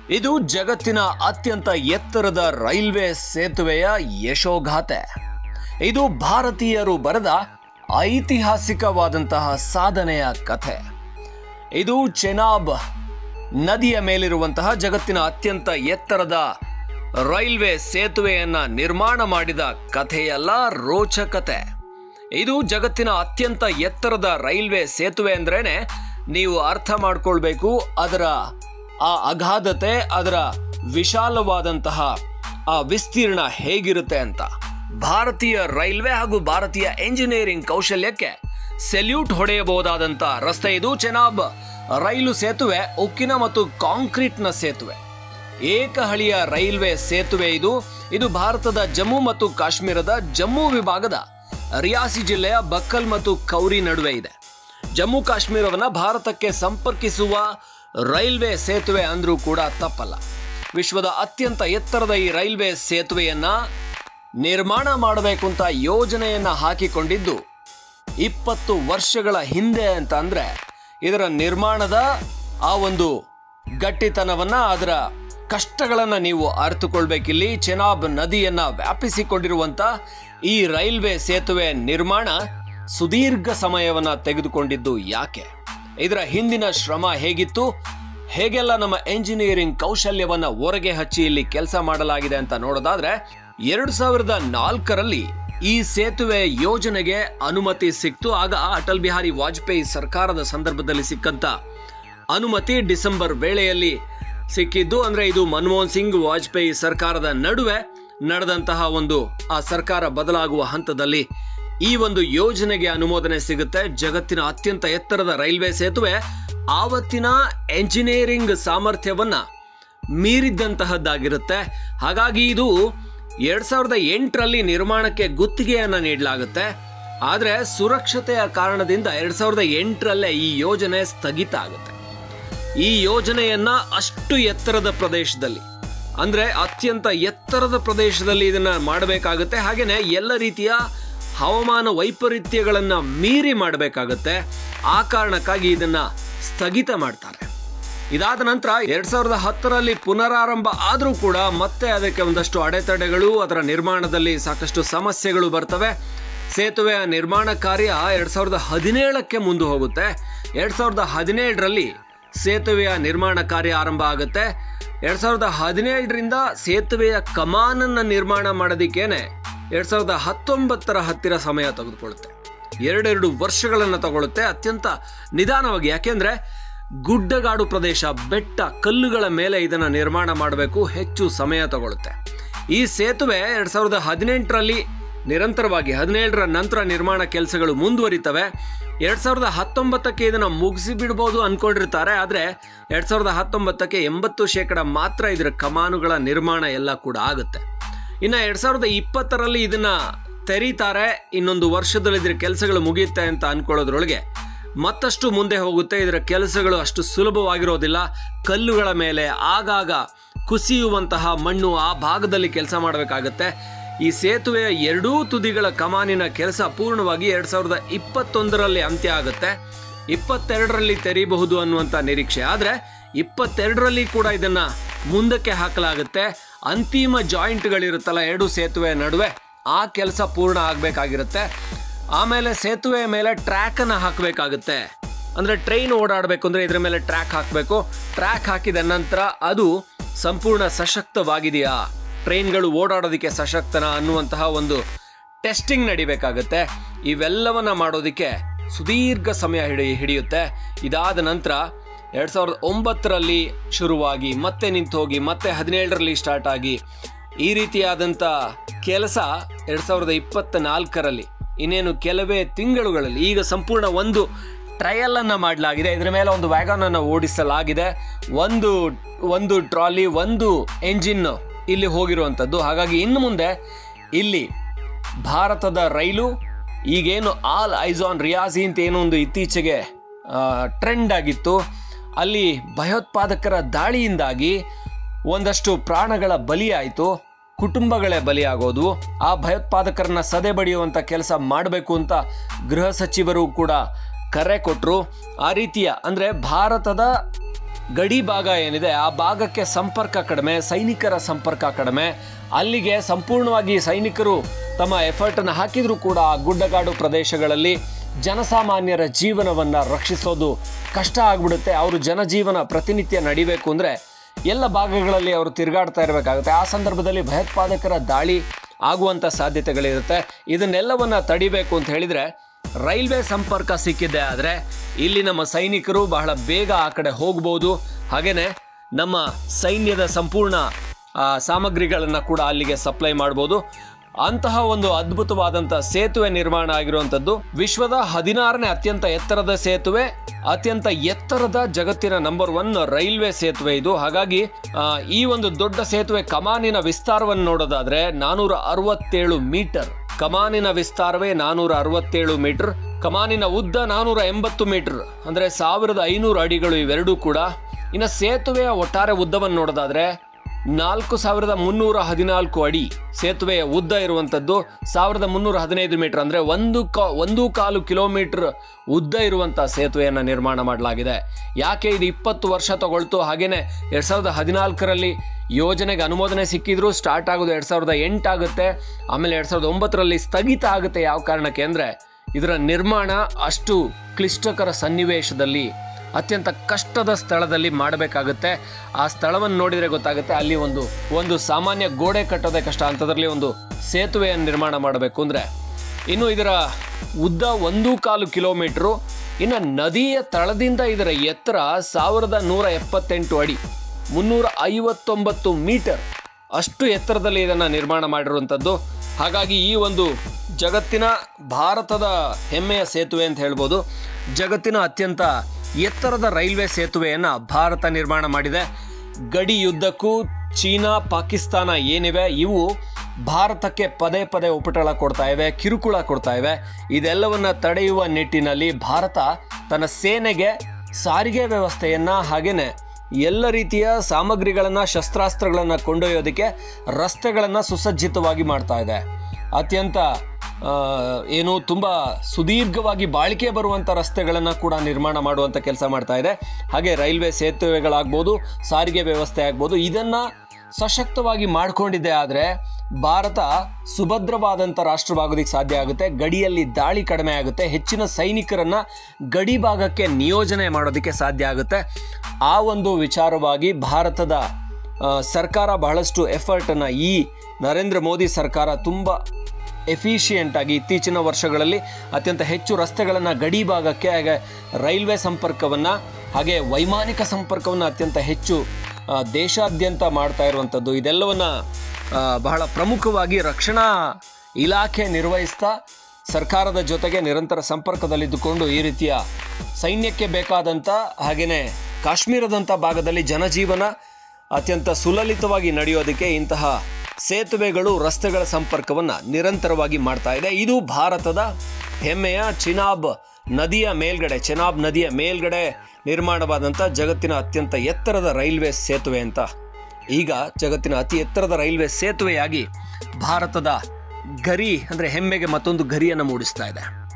ಇದು ಜಗತ್ತಿನ ಅತ್ಯಂತ ಎತ್ತರದ ರೈಲ್ವೆ ಸೇತುವೆಯ ಯಶೋಗಾಥೆ ಇದು ಭಾರತೀಯರು ಬರೆದ ಐತಿಹಾಸಿಕವಾದಂತಹ ಸಾಧನೆಯ ಕಥೆ ಇದು ಚೆನಾಬ್ ನದಿಯ ಮೇಲಿರುವಂತಹ ಜಗತ್ತಿನ ಅತ್ಯಂತ ಎತ್ತರದ ರೈಲ್ವೆ ಸೇತುವೆಯನ್ನ ನಿರ್ಮಾಣ ಮಾಡಿದ ಕಥೆಯಲ್ಲ ರೋಚಕತೆ ಇದು ಜಗತ್ತಿನ ಅತ್ಯಂತ ಎತ್ತರದ ರೈಲ್ವೆ ಸೇತುವೆ ಅಂದ್ರೇನೆ ನೀವು ಅರ್ಥ ಮಾಡ್ಕೊಳ್ಬೇಕು ಅದರ ಆ ಅಗಾಧತೆ ಅದರ ವಿಶಾಲವಾದಂತಹ ಆ ವಿಸ್ತೀರ್ಣ ಹೇಗಿರುತ್ತೆ ಅಂತ ಭಾರತೀಯ ರೈಲ್ವೆ ಹಾಗೂ ಭಾರತೀಯ ಎಂಜಿನಿಯರಿಂಗ್ ಕೌಶಲ್ಯಕ್ಕೆ ಸೆಲ್ಯೂಟ್ ಹೊಡೆಯಬಹುದಾದಂತ ರಸ್ತೆ ಇದು ಚೆನಾಬ್ ರೈಲು ಸೇತುವೆ ಉಕ್ಕಿನ ಮತ್ತು ಕಾಂಕ್ರೀಟ್ನ ಸೇತುವೆ ಏಕಹಳಿಯ ರೈಲ್ವೆ ಸೇತುವೆ ಇದು ಇದು ಭಾರತದ ಜಮ್ಮು ಮತ್ತು ಕಾಶ್ಮೀರದ ಜಮ್ಮು ವಿಭಾಗದ ರಿಯಾಸಿ ಜಿಲ್ಲೆಯ ಬಕ್ಕಲ್ ಮತ್ತು ಕೌರಿ ನಡುವೆ ಇದೆ ಜಮ್ಮು ಕಾಶ್ಮೀರವನ್ನ ಭಾರತಕ್ಕೆ ಸಂಪರ್ಕಿಸುವ ರೈಲ್ವೆ ಸೇತುವೆ ಅಂದ್ರೂ ಕೂಡ ತಪ್ಪಲ್ಲ ವಿಶ್ವದ ಅತ್ಯಂತ ಎತ್ತರದ ಈ ರೈಲ್ವೆ ಸೇತುವೆಯನ್ನ ನಿರ್ಮಾಣ ಮಾಡಬೇಕು ಅಂತ ಯೋಜನೆಯನ್ನ ಹಾಕಿಕೊಂಡಿದ್ದು ಇಪ್ಪತ್ತು ವರ್ಷಗಳ ಹಿಂದೆ ಅಂತ ಅಂದ್ರೆ ಇದರ ನಿರ್ಮಾಣದ ಆ ಒಂದು ಗಟ್ಟಿತನವನ್ನ ಅದರ ಕಷ್ಟಗಳನ್ನ ನೀವು ಅರಿತುಕೊಳ್ಬೇಕಿಲ್ಲಿ ಚೆನಾಬ್ ನದಿಯನ್ನ ವ್ಯಾಪಿಸಿಕೊಂಡಿರುವಂತ ಈ ರೈಲ್ವೆ ಸೇತುವೆ ನಿರ್ಮಾಣ ಸುದೀರ್ಘ ಸಮಯವನ್ನ ತೆಗೆದುಕೊಂಡಿದ್ದು ಯಾಕೆ ಇದರ ಹಿಂದಿನ ಶ್ರಮ ಹೇಗಿತ್ತು ಹೇಗೆಲ್ಲ ನಮ್ಮ ಎಂಜಿನಿಯರಿಂಗ್ ಕೌಶಲ್ಯವನ್ನ ಹೊರಗೆ ಹಚ್ಚಿ ಇಲ್ಲಿ ಕೆಲಸ ಮಾಡಲಾಗಿದೆ ಅಂತ ನೋಡೋದಾದ್ರೆ ಎರಡ್ ಸಾವಿರದ ನಾಲ್ಕರಲ್ಲಿ ಈ ಸೇತುವೆ ಯೋಜನೆಗೆ ಅನುಮತಿ ಸಿಕ್ತು ಆಗ ಅಟಲ್ ಬಿಹಾರಿ ವಾಜಪೇಯಿ ಸರ್ಕಾರದ ಸಂದರ್ಭದಲ್ಲಿ ಸಿಕ್ಕಂತ ಅನುಮತಿ ಡಿಸೆಂಬರ್ ವೇಳೆಯಲ್ಲಿ ಸಿಕ್ಕಿದ್ದು ಅಂದ್ರೆ ಇದು ಮನಮೋಹನ್ ಸಿಂಗ್ ವಾಜಪೇಯಿ ಸರ್ಕಾರದ ನಡುವೆ ನಡೆದಂತಹ ಒಂದು ಆ ಸರ್ಕಾರ ಬದಲಾಗುವ ಹಂತದಲ್ಲಿ ಈ ಒಂದು ಯೋಜನೆಗೆ ಅನುಮೋದನೆ ಸಿಗುತ್ತೆ ಜಗತ್ತಿನ ಅತ್ಯಂತ ಎತ್ತರದ ರೈಲ್ವೆ ಸೇತುವೆ ಆವತ್ತಿನ ಎಂಜಿನಿಯರಿಂಗ್ ಸಾಮರ್ಥ್ಯವನ್ನ ಮೀರಿದ್ದಂತಹದ್ದಾಗಿರುತ್ತೆ ಹಾಗಾಗಿ ಇದು ಎರಡ್ ಸಾವಿರದ ಎಂಟರಲ್ಲಿ ನಿರ್ಮಾಣಕ್ಕೆ ಗುತ್ತಿಗೆಯನ್ನ ನೀಡಲಾಗುತ್ತೆ ಆದ್ರೆ ಸುರಕ್ಷತೆಯ ಕಾರಣದಿಂದ ಎರಡ್ ಸಾವಿರದ ಎಂಟರಲ್ಲೇ ಈ ಯೋಜನೆ ಸ್ಥಗಿತ ಆಗುತ್ತೆ ಈ ಯೋಜನೆಯನ್ನ ಅಷ್ಟು ಎತ್ತರದ ಪ್ರದೇಶದಲ್ಲಿ ಅಂದ್ರೆ ಅತ್ಯಂತ ಎತ್ತರದ ಪ್ರದೇಶದಲ್ಲಿ ಇದನ್ನ ಮಾಡಬೇಕಾಗುತ್ತೆ ಹಾಗೇನೆ ಎಲ್ಲ ರೀತಿಯ ಹವಾಮಾನ ವೈಪರೀತ್ಯಗಳನ್ನ ಮೀರಿ ಮಾಡಬೇಕಾಗುತ್ತೆ ಆ ಕಾರಣಕ್ಕಾಗಿ ಇದನ್ನ ಸ್ಥಗಿತ ಮಾಡ್ತಾರೆ ಇದಾದ ನಂತರ ಎರಡ್ ಸಾವಿರದ ಹತ್ತರಲ್ಲಿ ಪುನರಾರಂಭ ಆದರೂ ಕೂಡ ಮತ್ತೆ ಅದಕ್ಕೆ ಒಂದಷ್ಟು ಅಡೆತಡೆಗಳು ಅದರ ನಿರ್ಮಾಣದಲ್ಲಿ ಸಾಕಷ್ಟು ಸಮಸ್ಯೆಗಳು ಬರ್ತವೆ ಸೇತುವೆಯ ನಿರ್ಮಾಣ ಕಾರ್ಯ ಎರಡ್ ಸಾವಿರದ ಹದಿನೇಳಕ್ಕೆ ಮುಂದೆ ಹೋಗುತ್ತೆ ಎರಡ್ ಸಾವಿರದ ಹದಿನೇಳರಲ್ಲಿ ಸೇತುವೆಯ ನಿರ್ಮಾಣ ಕಾರ್ಯ ಆರಂಭ ಆಗುತ್ತೆ ಎರಡ್ ಸಾವಿರದ ಹದಿನೇಳರಿಂದ ಸೇತುವೆಯ ಕಮಾನನ್ನ ನಿರ್ಮಾಣ ಮಾಡೋದಿಕ್ಕೇನೆ ಎರಡ್ ಸಾವಿರದ ಹತ್ತೊಂಬತ್ತರ ಹತ್ತಿರ ಸಮಯ ತೆಗೆದುಕೊಳ್ಳುತ್ತೆ ಎರಡೆರಡು ವರ್ಷಗಳನ್ನು ತಗೊಳುತ್ತೆ ಅತ್ಯಂತ ನಿಧಾನವಾಗಿ ಯಾಕೆಂದ್ರೆ ಗುಡ್ಡಗಾಡು ಪ್ರದೇಶ ಬೆಟ್ಟ ಕಲ್ಲುಗಳ ಮೇಲೆ ಇದನ್ನ ನಿರ್ಮಾಣ ಮಾಡಬೇಕು ಹೆಚ್ಚು ಸಮಯ ತಗೊಳುತ್ತೆ ಈ ಸೇತುವೆ ಎರಡ್ ಸಾವಿರದ ಹದಿನೆಂಟರಲ್ಲಿ ನಿರಂತರವಾಗಿ ಹದಿನೇಳರ ನಂತರ ನಿರ್ಮಾಣ ಕೆಲಸಗಳು ಮುಂದುವರಿತವೆ ಎರಡ್ ಸಾವಿರದ ಹತ್ತೊಂಬತ್ತಕ್ಕೆ ಇದನ್ನ ಮುಗಿಸಿ ಬಿಡ್ಬೋದು ಅನ್ಕೊಂಡಿರ್ತಾರೆ ಆದ್ರೆ ಎರಡ್ ಸಾವಿರದ ಹತ್ತೊಂಬತ್ತಕ್ಕೆ ಎಂಬತ್ತು ಶೇಕಡ ಮಾತ್ರ ಇದರ ಕಮಾನುಗಳ ನಿರ್ಮಾಣ ಎಲ್ಲ ಕೂಡ ಆಗುತ್ತೆ ಇನ್ನ ಎರಡ್ ಸಾವಿರದ ಇಪ್ಪತ್ತರಲ್ಲಿ ಇದನ್ನ ತೆರೀತಾರೆ ಇನ್ನೊಂದು ವರ್ಷದಲ್ಲಿ ಇದರ ಕೆಲಸಗಳು ಮುಗಿಯುತ್ತೆ ಅಂತ ಅನ್ಕೊಳ್ಳೋದ್ರೊಳಗೆ ಮತ್ತಷ್ಟು ಮುಂದೆ ಹೋಗುತ್ತೆ ಇದರ ಕೆಲಸಗಳು ಅಷ್ಟು ಸುಲಭವಾಗಿರೋದಿಲ್ಲ ಕಲ್ಲುಗಳ ಮೇಲೆ ಆಗಾಗ ಕುಸಿಯುವಂತಹ ಮಣ್ಣು ಆ ಭಾಗದಲ್ಲಿ ಕೆಲಸ ಮಾಡಬೇಕಾಗತ್ತೆ ಈ ಸೇತುವೆಯ ಎರಡೂ ತುದಿಗಳ ಕಮಾನಿನ ಕೆಲಸ ಪೂರ್ಣವಾಗಿ ಎರಡ್ ಸಾವಿರದ ಇಪ್ಪತ್ತೊಂದರಲ್ಲಿ ಅಂತ್ಯ ಆಗುತ್ತೆ ಇಪ್ಪತ್ತೆರಡರಲ್ಲಿ ತೆರೀಬಹುದು ಅನ್ನುವಂಥ ನಿರೀಕ್ಷೆ ಆದರೆ ಇಪ್ಪತ್ತೆರಡರಲ್ಲಿ ಕೂಡ ಇದನ್ನ ಮುಂದಕ್ಕೆ ಹಾಕಲಾಗುತ್ತೆ ಅಂತಿಮ ಜಾಯಿಂಟ್ಗಳಿರುತ್ತಲ್ಲ ಎರಡು ಸೇತುವೆ ನಡುವೆ ಆ ಕೆಲಸ ಪೂರ್ಣ ಆಗಬೇಕಾಗಿರುತ್ತೆ ಆಮೇಲೆ ಸೇತುವೆಯ ಮೇಲೆ ಟ್ರ್ಯಾಕ್ ಅನ್ನ ಹಾಕಬೇಕಾಗುತ್ತೆ ಅಂದ್ರೆ ಟ್ರೈನ್ ಓಡಾಡಬೇಕು ಅಂದ್ರೆ ಇದ್ರ ಮೇಲೆ ಟ್ರ್ಯಾಕ್ ಹಾಕಬೇಕು ಟ್ರ್ಯಾಕ್ ಹಾಕಿದ ನಂತರ ಅದು ಸಂಪೂರ್ಣ ಸಶಕ್ತವಾಗಿದೆಯಾ ಟ್ರೈನ್ಗಳು ಓಡಾಡೋದಕ್ಕೆ ಸಶಕ್ತನ ಅನ್ನುವಂತಹ ಒಂದು ಟೆಸ್ಟಿಂಗ್ ನಡಿಬೇಕಾಗತ್ತೆ ಇವೆಲ್ಲವನ್ನ ಮಾಡೋದಕ್ಕೆ ಸುದೀರ್ಘ ಸಮಯ ಹಿಡಿ ಹಿಡಿಯುತ್ತೆ ಇದಾದ ನಂತರ ಎರಡ್ ಸಾವಿರದ ಒಂಬತ್ತರಲ್ಲಿ ಶುರುವಾಗಿ ಮತ್ತೆ ನಿಂತು ಹೋಗಿ ಮತ್ತೆ ಹದಿನೇಳರಲ್ಲಿ ಸ್ಟಾರ್ಟ್ ಆಗಿ ಈ ರೀತಿಯಾದಂಥ ಕೆಲಸ ಎರಡ್ ಸಾವಿರದ ಇಪ್ಪತ್ತ ನಾಲ್ಕರಲ್ಲಿ ಇನ್ನೇನು ಕೆಲವೇ ತಿಂಗಳುಗಳಲ್ಲಿ ಈಗ ಸಂಪೂರ್ಣ ಒಂದು ಟ್ರಯಲ್ ಅನ್ನ ಮಾಡಲಾಗಿದೆ ಇದರ ಮೇಲೆ ಒಂದು ವ್ಯಾಗನ್ ಅನ್ನು ಓಡಿಸಲಾಗಿದೆ ಒಂದು ಒಂದು ಟ್ರಾಲಿ ಒಂದು ಎಂಜಿನ್ ಇಲ್ಲಿ ಹೋಗಿರುವಂಥದ್ದು ಹಾಗಾಗಿ ಇನ್ನು ಮುಂದೆ ಇಲ್ಲಿ ಭಾರತದ ರೈಲು ಈಗೇನು ಆಲ್ ಐಜಾನ್ ರಿಯಾಸಿ ಅಂತ ಏನೋ ಒಂದು ಇತ್ತೀಚೆಗೆ ಟ್ರೆಂಡ್ ಆಗಿತ್ತು ಅಲ್ಲಿ ಭಯೋತ್ಪಾದಕರ ದಾಳಿಯಿಂದಾಗಿ ಒಂದಷ್ಟು ಪ್ರಾಣಗಳ ಬಲಿಯಾಯಿತು ಕುಟುಂಬಗಳೇ ಬಲಿಯಾಗೋದು ಆ ಭಯೋತ್ಪಾದಕರನ್ನ ಸದೆ ಬಡಿಯುವಂಥ ಕೆಲಸ ಮಾಡಬೇಕು ಅಂತ ಗೃಹ ಸಚಿವರು ಕೂಡ ಕರೆ ಕೊಟ್ಟರು ಆ ರೀತಿಯ ಅಂದರೆ ಭಾರತದ ಗಡಿ ಭಾಗ ಏನಿದೆ ಆ ಭಾಗಕ್ಕೆ ಸಂಪರ್ಕ ಕಡಿಮೆ ಸೈನಿಕರ ಸಂಪರ್ಕ ಕಡಿಮೆ ಅಲ್ಲಿಗೆ ಸಂಪೂರ್ಣವಾಗಿ ಸೈನಿಕರು ತಮ್ಮ ಎಫರ್ಟನ್ನು ಹಾಕಿದರೂ ಕೂಡ ಆ ಗುಡ್ಡಗಾಡು ಪ್ರದೇಶಗಳಲ್ಲಿ ಜನಸಾಮಾನ್ಯರ ಜೀವನವನ್ನು ರಕ್ಷಿಸೋದು ಕಷ್ಟ ಆಗ್ಬಿಡುತ್ತೆ ಅವರು ಜನಜೀವನ ಪ್ರತಿನಿತ್ಯ ನಡಿಬೇಕು ಅಂದರೆ ಎಲ್ಲ ಭಾಗಗಳಲ್ಲಿ ಅವರು ತಿರುಗಾಡ್ತಾ ಇರಬೇಕಾಗುತ್ತೆ ಆ ಸಂದರ್ಭದಲ್ಲಿ ಭಯೋತ್ಪಾದಕರ ದಾಳಿ ಆಗುವಂಥ ಸಾಧ್ಯತೆಗಳಿರುತ್ತೆ ಇದನ್ನೆಲ್ಲವನ್ನ ತಡಿಬೇಕು ಅಂತ ಹೇಳಿದರೆ ರೈಲ್ವೆ ಸಂಪರ್ಕ ಸಿಕ್ಕಿದೆ ಆದರೆ ಇಲ್ಲಿ ನಮ್ಮ ಸೈನಿಕರು ಬಹಳ ಬೇಗ ಆ ಕಡೆ ಹೋಗ್ಬೋದು ಹಾಗೆಯೇ ನಮ್ಮ ಸೈನ್ಯದ ಸಂಪೂರ್ಣ ಆ, ಸಾಮಗ್ರಿಗಳನ್ನು ಕೂಡ ಅಲ್ಲಿಗೆ ಸಪ್ಲೈ ಮಾಡ್ಬೋದು ಅಂತಹ ಒಂದು ಅದ್ಭುತವಾದಂಥ ಸೇತುವೆ ನಿರ್ಮಾಣ ಆಗಿರುವಂಥದ್ದು ವಿಶ್ವದ ಹದಿನಾರನೇ ಅತ್ಯಂತ ಎತ್ತರದ ಸೇತುವೆ ಅತ್ಯಂತ ಎತ್ತರದ ಜಗತ್ತಿನ ನಂಬರ್ ಒನ್ ರೈಲ್ವೆ ಸೇತುವೆ ಇದು ಹಾಗಾಗಿ ಆ, ಈ ಒಂದು ದೊಡ್ಡ ಸೇತುವೆ ಕಮಾನಿನ ವಿಸ್ತಾರವನ್ನು ನೋಡೋದಾದ್ರೆ ನಾನೂರ ಅರವತ್ತೇಳು ಮೀಟರ್ ಕಮಾನಿನ ವಿಸ್ತಾರವೇ ನಾನೂರ ಅರವತ್ತೇಳು ಮೀಟರ್ ಕಮಾನಿನ ಉದ್ದ ನಾನೂರ ಎಂಬತ್ತು ಮೀಟರ್ ಅಂದ್ರೆ ಸಾವಿರದ ಐನೂರು ಅಡಿಗಳು ಇವೆರಡೂ ಕೂಡ ಇನ್ನು ಸೇತುವೆಯ ಒಟ್ಟಾರೆ ಉದ್ದವನ್ನು ನೋಡೋದಾದ್ರೆ ನಾಲ್ಕು ಸಾವಿರದ ಮುನ್ನೂರ ಹದಿನಾಲ್ಕು ಅಡಿ ಸೇತುವೆಯ ಉದ್ದ ಇರುವಂಥದ್ದು ಸಾವಿರದ ಮುನ್ನೂರ ಹದಿನೈದು ಮೀಟರ್ ಅಂದರೆ ಒಂದು ಕಾ ಒಂದು ಕಾಲು ಕಿಲೋಮೀಟರ್ ಉದ್ದ ಇರುವಂಥ ಸೇತುವೆಯನ್ನು ನಿರ್ಮಾಣ ಮಾಡಲಾಗಿದೆ ಯಾಕೆ ಇದು ಇಪ್ಪತ್ತು ವರ್ಷ ತಗೊಳ್ತು ಹಾಗೇನೆ ಎರಡು ಸಾವಿರದ ಹದಿನಾಲ್ಕರಲ್ಲಿ ಯೋಜನೆಗೆ ಅನುಮೋದನೆ ಸಿಕ್ಕಿದ್ರು ಸ್ಟಾರ್ಟ್ ಆಗೋದು ಎರಡು ಸಾವಿರದ ಎಂಟಾಗುತ್ತೆ ಆಮೇಲೆ ಎರಡು ಸಾವಿರದ ಒಂಬತ್ತರಲ್ಲಿ ಸ್ಥಗಿತ ಆಗುತ್ತೆ ಯಾವ ಕಾರಣಕ್ಕೆ ಅಂದರೆ ಇದರ ನಿರ್ಮಾಣ ಅಷ್ಟು ಕ್ಲಿಷ್ಟಕರ ಸನ್ನಿವೇಶದಲ್ಲಿ ಅತ್ಯಂತ ಕಷ್ಟದ ಸ್ಥಳದಲ್ಲಿ ಮಾಡಬೇಕಾಗುತ್ತೆ ಆ ಸ್ಥಳವನ್ನು ನೋಡಿದರೆ ಗೊತ್ತಾಗುತ್ತೆ ಅಲ್ಲಿ ಒಂದು ಒಂದು ಸಾಮಾನ್ಯ ಗೋಡೆ ಕಟ್ಟೋದೇ ಕಷ್ಟ ಅಂಥದ್ರಲ್ಲಿ ಒಂದು ಸೇತುವೆಯನ್ನು ನಿರ್ಮಾಣ ಮಾಡಬೇಕು ಅಂದರೆ ಇನ್ನು ಇದರ ಉದ್ದ ಒಂದು ಕಾಲು ಕಿಲೋಮೀಟ್ರು ಇನ್ನು ನದಿಯ ತಳದಿಂದ ಇದರ ಎತ್ತರ ಸಾವಿರದ ನೂರ ಎಪ್ಪತ್ತೆಂಟು ಅಡಿ ಮುನ್ನೂರ ಐವತ್ತೊಂಬತ್ತು ಮೀಟರ್ ಅಷ್ಟು ಎತ್ತರದಲ್ಲಿ ಇದನ್ನು ನಿರ್ಮಾಣ ಮಾಡಿರುವಂಥದ್ದು ಹಾಗಾಗಿ ಈ ಒಂದು ಜಗತ್ತಿನ ಭಾರತದ ಹೆಮ್ಮೆಯ ಸೇತುವೆ ಅಂತ ಹೇಳ್ಬೋದು ಜಗತ್ತಿನ ಅತ್ಯಂತ ಎತ್ತರದ ರೈಲ್ವೆ ಸೇತುವೆಯನ್ನು ಭಾರತ ನಿರ್ಮಾಣ ಮಾಡಿದೆ ಗಡಿ ಯುದ್ಧಕ್ಕೂ ಚೀನಾ ಪಾಕಿಸ್ತಾನ ಏನಿವೆ ಇವು ಭಾರತಕ್ಕೆ ಪದೇ ಪದೇ ಉಪಟಳ ಕೊಡ್ತಾ ಇವೆ ಕಿರುಕುಳ ಕೊಡ್ತಾ ಇವೆ ಇದೆಲ್ಲವನ್ನ ತಡೆಯುವ ನಿಟ್ಟಿನಲ್ಲಿ ಭಾರತ ತನ್ನ ಸೇನೆಗೆ ಸಾರಿಗೆ ವ್ಯವಸ್ಥೆಯನ್ನ ಹಾಗೇನೆ ಎಲ್ಲ ರೀತಿಯ ಸಾಮಗ್ರಿಗಳನ್ನು ಶಸ್ತ್ರಾಸ್ತ್ರಗಳನ್ನು ಕೊಂಡೊಯ್ಯೋದಕ್ಕೆ ರಸ್ತೆಗಳನ್ನು ಸುಸಜ್ಜಿತವಾಗಿ ಮಾಡ್ತಾ ಇದೆ ಅತ್ಯಂತ ಆ, ಏನು ತುಂಬ ಸುದೀರ್ಘವಾಗಿ ಬಾಳಿಕೆ ಬರುವಂಥ ರಸ್ತೆಗಳನ್ನು ಕೂಡ ನಿರ್ಮಾಣ ಮಾಡುವಂಥ ಕೆಲಸ ಮಾಡ್ತಾ ಇದೆ ಹಾಗೆ ರೈಲ್ವೆ ಸೇತುವೆಗಳಾಗ್ಬೋದು ಸಾರಿಗೆ ವ್ಯವಸ್ಥೆ ಆಗ್ಬೋದು ಇದನ್ನು ಸಶಕ್ತವಾಗಿ ಮಾಡಿಕೊಂಡಿದೆ ಆದರೆ ಭಾರತ ಸುಭದ್ರವಾದಂಥ ರಾಷ್ಟ್ರವಾಗೋದಕ್ಕೆ ಸಾಧ್ಯ ಆಗುತ್ತೆ ಗಡಿಯಲ್ಲಿ ದಾಳಿ ಕಡಿಮೆ ಆಗುತ್ತೆ ಹೆಚ್ಚಿನ ಸೈನಿಕರನ್ನ ಗಡಿ ಭಾಗಕ್ಕೆ ನಿಯೋಜನೆ ಮಾಡೋದಕ್ಕೆ ಸಾಧ್ಯ ಆಗುತ್ತೆ ಆ ಒಂದು ವಿಚಾರವಾಗಿ ಭಾರತದ ಆ, ಸರ್ಕಾರ ಬಹಳಷ್ಟು ಎಫರ್ಟನ್ನು ಈ ನರೇಂದ್ರ ಮೋದಿ ಸರ್ಕಾರ ತುಂಬ ಎಫಿಷಿಯೆಂಟ್ ಆಗಿ ಇತ್ತೀಚಿನ ವರ್ಷಗಳಲ್ಲಿ ಅತ್ಯಂತ ಹೆಚ್ಚು ರಸ್ತೆಗಳನ್ನು ಗಡಿ ಭಾಗಕ್ಕೆ ಹಾಗೆ ರೈಲ್ವೆ ಸಂಪರ್ಕವನ್ನು ಹಾಗೆ ವೈಮಾನಿಕ ಸಂಪರ್ಕವನ್ನು ಅತ್ಯಂತ ಹೆಚ್ಚು ಆ, ದೇಶಾದ್ಯಂತ ಮಾಡ್ತಾ ಇರುವಂಥದ್ದು ಇದೆಲ್ಲವನ್ನ ಆ, ಬಹಳ ಪ್ರಮುಖವಾಗಿ ರಕ್ಷಣಾ ಇಲಾಖೆ ನಿರ್ವಹಿಸ್ತಾ ಸರ್ಕಾರದ ಜೊತೆಗೆ ನಿರಂತರ ಸಂಪರ್ಕದಲ್ಲಿದ್ದುಕೊಂಡು ಈ ರೀತಿಯ ಸೈನ್ಯಕ್ಕೆ ಬೇಕಾದಂಥ ಹಾಗೆಯೇ ಕಾಶ್ಮೀರದಂಥ ಭಾಗದಲ್ಲಿ ಜನಜೀವನ ಅತ್ಯಂತ ಸುಲಲಿತವಾಗಿ ನಡೆಯೋದಕ್ಕೆ ಇಂತಹ ಸೇತುವೆಗಳು ರಸ್ತೆಗಳ ಸಂಪರ್ಕವನ್ನು ನಿರಂತರವಾಗಿ ಮಾಡ್ತಾ ಇದೆ ಇದು ಭಾರತದ ಹೆಮ್ಮೆಯ ಚಿನಾಬ್ ನದಿಯ ಮೇಲ್ಗಡೆ ಚೆನಾಬ್ ನದಿಯ ಮೇಲ್ಗಡೆ ನಿರ್ಮಾಣವಾದಂಥ ಜಗತ್ತಿನ ಅತ್ಯಂತ ಎತ್ತರದ ರೈಲ್ವೆ ಸೇತುವೆ ಅಂತ ಈಗ ಜಗತ್ತಿನ ಅತಿ ಎತ್ತರದ ರೈಲ್ವೆ ಸೇತುವೆಯಾಗಿ ಭಾರತದ ಗರಿ ಅಂದರೆ ಹೆಮ್ಮೆಗೆ ಮತ್ತೊಂದು ಗರಿಯನ್ನು ಮೂಡಿಸ್ತಾ ಇದೆ